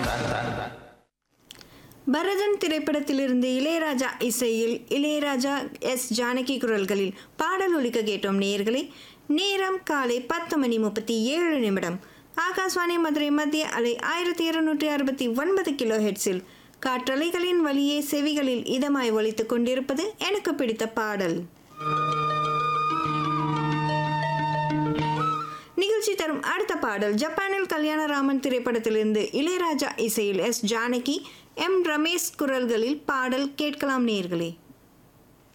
பரதன் திரைப்படத்திலிருந்து இளையராஜா இசையில் இளையராஜா எஸ் ஜானகி குரல்களில் பாடல் ஒலிக்க கேட்டோம் நேயர்களே நேரம் காலை பத்து மணி முப்பத்தி ஏழு நிமிடம் ஆகாஷ்வாணி மதுரை மத்திய அலை ஆயிரத்தி இருநூற்றி அறுபத்தி ஒன்பது கிலோ ஹெட்ஸில் காற்றலைகளின் வழியே செவிகளில் இதமாய் ஒலித்துக் கொண்டிருப்பது எனக்கு பிடித்த பாடல் நிகழ்ச்சி தரும் அடுத்த பாடல் ஜப்பானில் கல்யாணராமன் திரைப்படத்திலிருந்து இளையராஜா இசையில் எஸ் ஜானகி எம் ரமேஷ் குரல்களில் பாடல் கேட்கலாம் நேர்களே